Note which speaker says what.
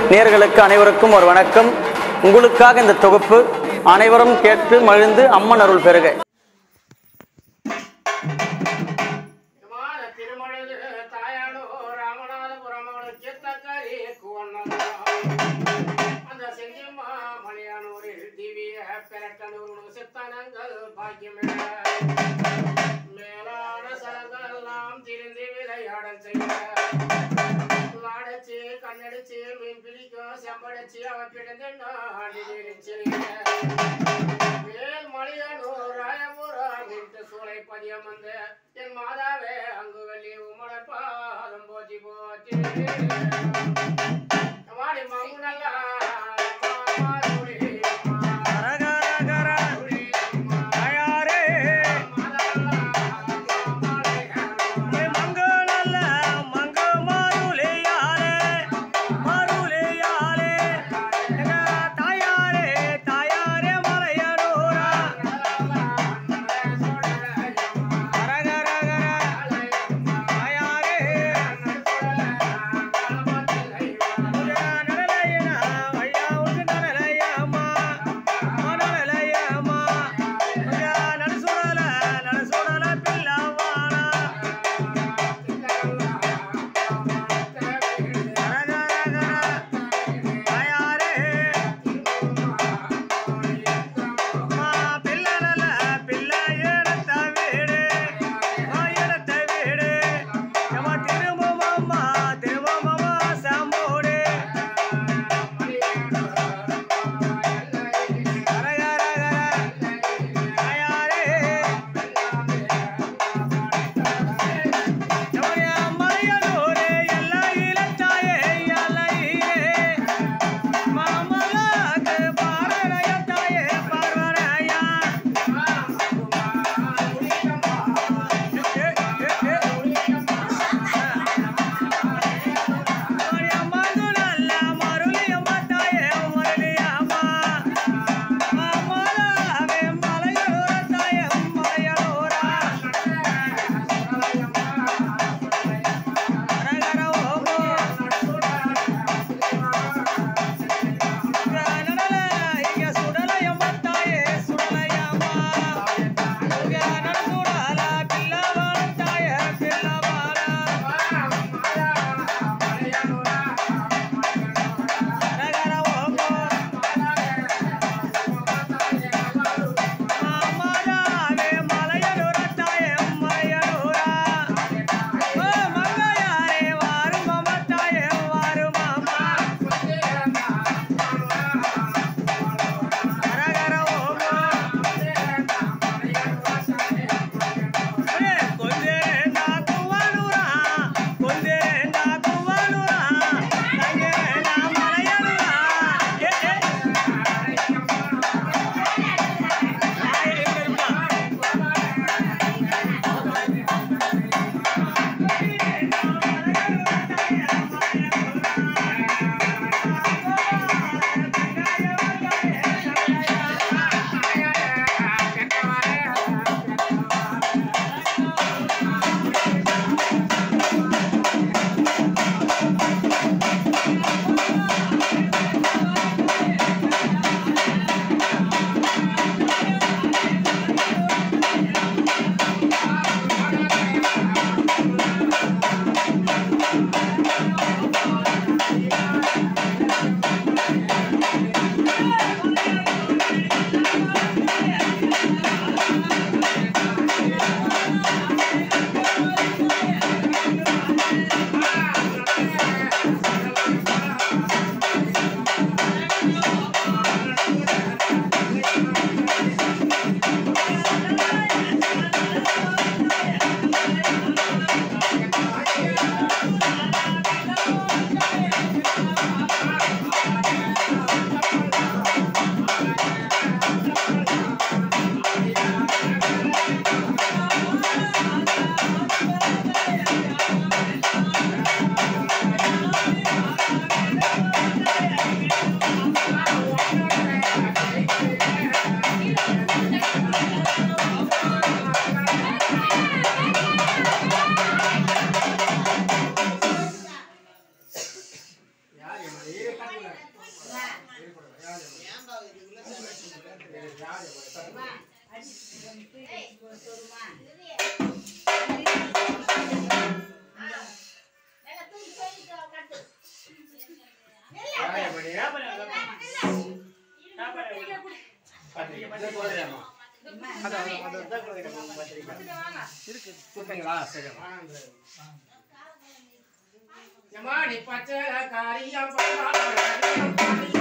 Speaker 1: நேர்களுக்கு அனைவருக்கும் ஒரு வணக்கம் உங்களுக்காக இந்த தொகுப்பு அனைவரும் கேட்டு மகிழ்ந்து அம்மன் அருள் பெறுக
Speaker 2: விமான திருமழகு தாயாளோ ராமநாதபுரம் அவளுக்கு தக்கரி குவண்ணம் அந்த செஞ்சிம்மா மலையானூரில் திவ்ய பெரட்டனூர் சித்தனங்கள் பாக்கியமே மேலான சரங்கள் எல்லாம் திரிந்து விளையாடல் செய்ய வாடச்சு கண்ணடிச்சு மீன் பிடிக்கும் செம்படிச்சு அவன் பிடிந்து ஆடி வேல் மலையானூர் ராயபுரம் வீட்டு சூளை பதியம் வந்து என் மாதாவே அங்கு வெள்ளி உமலர் பாதம் போற்றி போற்றி மாடி மங்கு நல்லா மாமாருளி மாருளி மாதல்லா மாமாருளி
Speaker 3: தாயாரே
Speaker 2: படி. பத்திரிக்கை. இது போதுமா? கொடுத்தீங்களா? சரி. ஏம்மா, நீ பச்சை காரியம் பண்ணாத, காரியம் பண்ணி